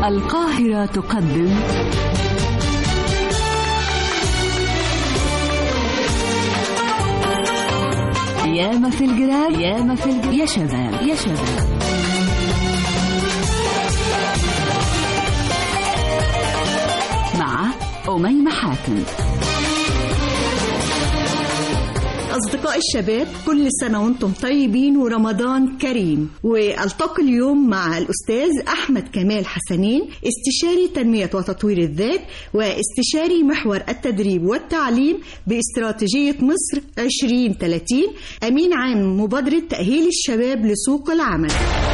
القاهرة تقدم ياما في الجراب ياما في الجراب يا شباب يا شباب مع أميمة حاتم أصدقاء الشباب كل سنة وانتم طيبين ورمضان كريم والتقي اليوم مع الأستاذ أحمد كمال حسنين استشاري تنمية وتطوير الذات واستشاري محور التدريب والتعليم باستراتيجية مصر 2030 أمين عام مبادرة تأهيل الشباب لسوق العمل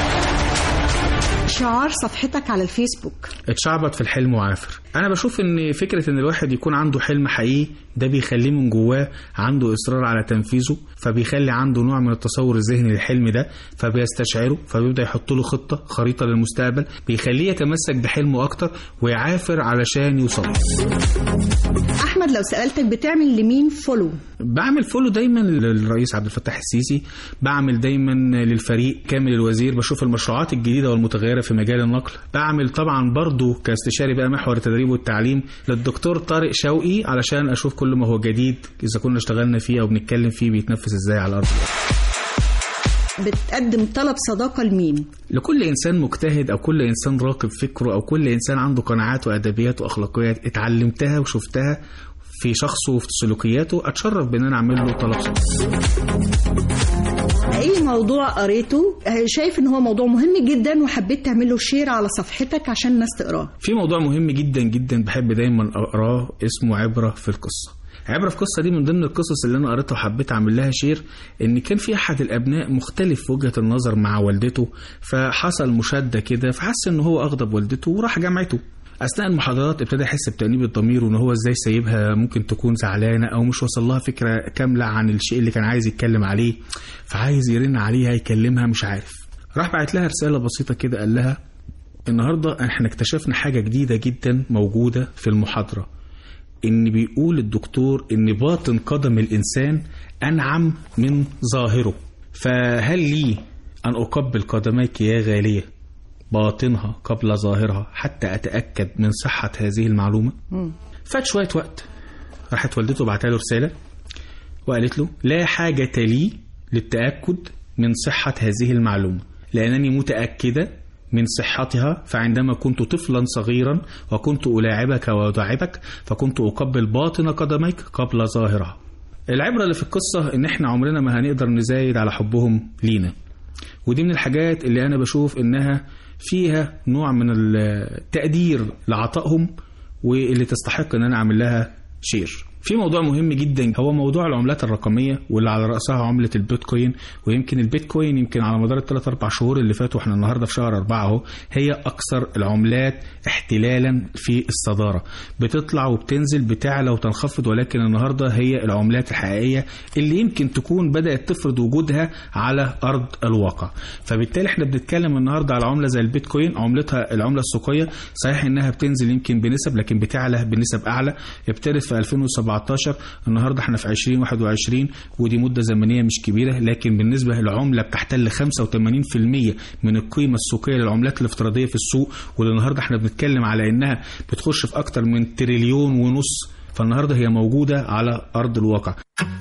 شعار صفحتك على الفيسبوك اتشعبط في الحلم وعافر انا بشوف ان فكره ان الواحد يكون عنده حلم حقيقي ده بيخليه من جواه عنده اصرار على تنفيذه فبيخلي عنده نوع من التصور الذهني للحلم ده فبيستشعره فبيبدا يحط له خطه خريطه للمستقبل بيخليه يتمسك بحلمه اكتر ويعافر علشان يوصل أحمد لو سألتك بتعمل لمين فولو بعمل فولو دايما للرئيس عبد الفتاح السيسي بعمل دايما للفريق كامل الوزير بشوف المشروعات الجديده والمتغيره في مجال النقل بعمل طبعا برضو كاستشاري بقى محور التدريب والتعليم للدكتور طارق شوقي علشان اشوف كل ما هو جديد اذا كنا اشتغلنا فيه او بنتكلم فيه بيتنفذ ازاي على الارض بتقدم طلب صداقة لمين لكل انسان مجتهد او كل انسان راقب فكره او كل انسان عنده قناعات وادبيات واخلاقيات اتعلمتها وشفتها في شخصه وفي سلوكياته اتشرف بان انا اعمل له طلب صداقه اي موضوع قريته شايف ان هو موضوع مهم جدا وحبيت تعمل له شير على صفحتك عشان الناس تقراه في موضوع مهم جدا جدا بحب دايما اقراه اسمه عبره في القصه عبره في القصه دي من ضمن القصص اللي انا قريتها وحبيت اعمل لها شير ان كان في احد الابناء مختلف في وجهه النظر مع والدته فحصل مشاده كده فحس ان هو اغضب والدته وراح جامعته اثناء المحاضرات ابتدى يحس بتانيب الضمير وان هو ازاي سايبها ممكن تكون زعلانه او مش وصل لها فكره كامله عن الشيء اللي كان عايز يتكلم عليه فعايز يرن عليها يكلمها مش عارف راح بعت لها رساله بسيطه كده قال لها النهارده احنا اكتشفنا حاجه جديده جدا موجوده في المحاضره ان بيقول الدكتور ان باطن قدم الانسان انعم من ظاهره فهل لي ان اقبل قدميك يا غاليه باطنها قبل ظاهرها حتى أتأكد من صحة هذه المعلومة فات شوية وقت راحت والدته بعتها له رسالة وقالت له لا حاجة لي للتأكد من صحة هذه المعلومة لأنني متأكدة من صحتها فعندما كنت طفلا صغيرا وكنت ألاعبك وأداعبك فكنت أقبل باطن قدميك قبل ظاهرها العبرة اللي في القصة إن إحنا عمرنا ما هنقدر نزايد على حبهم لينا ودي من الحاجات اللي أنا بشوف إنها فيها نوع من التقدير لعطائهم واللي تستحق ان انا اعمل لها شير في موضوع مهم جدا هو موضوع العملات الرقميه واللي على راسها عمله البيتكوين ويمكن البيتكوين يمكن على مدار الثلاث اربع شهور اللي فاتوا احنا النهارده في شهر اربعه اهو هي اكثر العملات احتلالا في الصداره بتطلع وبتنزل بتعلى وتنخفض ولكن النهارده هي العملات الحقيقيه اللي يمكن تكون بدات تفرض وجودها على ارض الواقع فبالتالي احنا بنتكلم النهارده على عمله زي البيتكوين عملتها العمله السوقيه صحيح انها بتنزل يمكن بنسب لكن بتعلى بنسب اعلى ابتدت في 2017 النهارده احنا في 2021 ودي مده زمنيه مش كبيره لكن بالنسبه للعمله بتحتل 85% من القيمه السوقيه للعملات الافتراضيه في السوق واللي النهارده احنا بنتكلم على انها بتخش في اكتر من تريليون ونص فالنهارده هي موجوده على ارض الواقع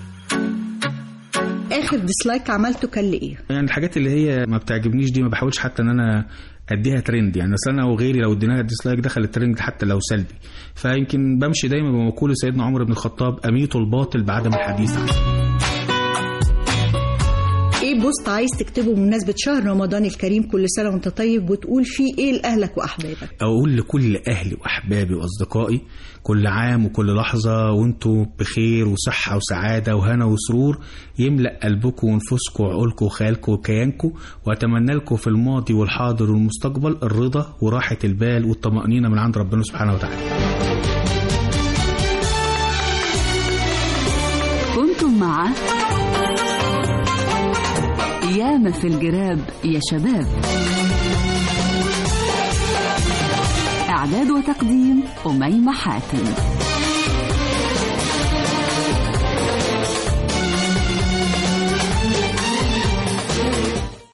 اخر ديسلايك عملته كان لايه يعني الحاجات اللي هي ما بتعجبنيش دي ما بحاولش حتى ان انا اديها ترند يعني مثلا انا وغيري لو اديناها ديسلايك دخل الترند حتى لو سلبي فيمكن بمشي دايما بمقوله سيدنا عمر بن الخطاب اميت الباطل بعدم الحديث عنه ايه بوست عايز تكتبه بمناسبة شهر رمضان الكريم كل سنة وانت طيب وتقول فيه ايه لأهلك وأحبابك اقول لكل اهلي واحبابي واصدقائي كل عام وكل لحظه وانتم بخير وصحه وسعاده وهنا وسرور يملا قلبكم ونفوسكم وعقولكم وخيالكم وكيانكم واتمنى لكم في الماضي والحاضر والمستقبل الرضا وراحه البال والطمانينه من عند ربنا سبحانه وتعالى كنتم مع ياما في الجراب يا شباب إعداد وتقديم أميمة حاتم